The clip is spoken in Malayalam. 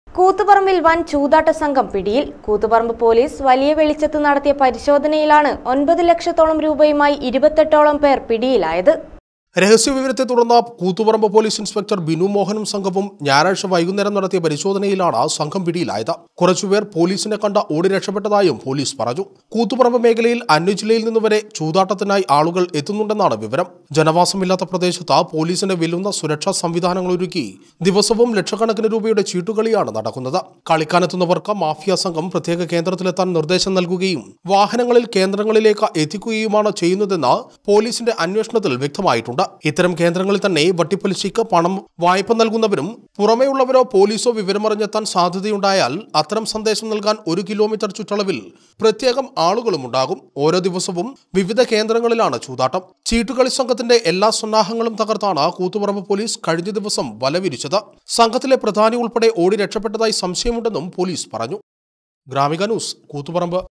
കൂത്തുപറമ്പിൽ വൻ ചൂതാട്ട സംഘം പിടിയിൽ കൂത്തുപറമ്പ് പോലീസ് വലിയ വെളിച്ചത്ത് നടത്തിയ പരിശോധനയിലാണ് ഒൻപത് ലക്ഷത്തോളം രൂപയുമായി ഇരുപത്തെട്ടോളം പേർ പിടിയിലായത് രഹസ്യവിവരത്തെ തുടർന്ന് കൂത്തുപറമ്പ് പോലീസ് ഇൻസ്പെക്ടർ ബിനു മോഹനും സംഘവും ഞായറാഴ്ച വൈകുന്നേരം നടത്തിയ പരിശോധനയിലാണ് സംഘം പിടിയിലായത് കുറച്ചുപേർ പോലീസിനെ കണ്ട ഓടി രക്ഷപ്പെട്ടതായും പോലീസ് പറഞ്ഞു കൂത്തുപറമ്പ് മേഖലയിൽ അന്യജില്ലയിൽ നിന്ന് വരെ ചൂതാട്ടത്തിനായി ആളുകൾ എത്തുന്നുണ്ടെന്നാണ് വിവരം ജനവാസമില്ലാത്ത പ്രദേശത്ത് പോലീസിന്റെ വിലുന്ന സുരക്ഷാ സംവിധാനങ്ങൾ ഒരുക്കി ദിവസവും ലക്ഷക്കണക്കിന് രൂപയുടെ ചീട്ടുകളിയാണ് നടക്കുന്നത് കളിക്കാനെത്തുന്നവർക്ക് മാഫിയ സംഘം പ്രത്യേക കേന്ദ്രത്തിലെത്താൻ നിർദ്ദേശം നൽകുകയും വാഹനങ്ങളിൽ കേന്ദ്രങ്ങളിലേക്ക് എത്തിക്കുകയുമാണ് ചെയ്യുന്നതെന്ന് പോലീസിന്റെ അന്വേഷണത്തിൽ വ്യക്തമായിട്ടുണ്ട് ഇത്തരം കേന്ദ്രങ്ങളിൽ തന്നെ വട്ടിപ്പലിശയ്ക്ക് പണം വായ്പ നൽകുന്നവരും പുറമേയുള്ളവരോ പോലീസോ വിവരമറിഞ്ഞെത്താൻ സാധ്യതയുണ്ടായാൽ അത്തരം സന്ദേശം നൽകാൻ ഒരു കിലോമീറ്റർ ചുറ്റളവിൽ പ്രത്യേകം ആളുകളും ഉണ്ടാകും ഓരോ ദിവസവും വിവിധ കേന്ദ്രങ്ങളിലാണ് ചൂതാട്ടം ചീട്ടുകളി സംഘത്തിന്റെ എല്ലാ സന്നാഹങ്ങളും തകർത്താണ് കൂത്തുപറമ്പ് പോലീസ് കഴിഞ്ഞ ദിവസം വലവിരിച്ചത് സംഘത്തിലെ പ്രധാനി ഉൾപ്പെടെ ഓടി രക്ഷപ്പെട്ടതായി സംശയമുണ്ടെന്നും പോലീസ് പറഞ്ഞു ഗ്രാമിക ന്യൂസ് കൂത്തുപറമ്പ്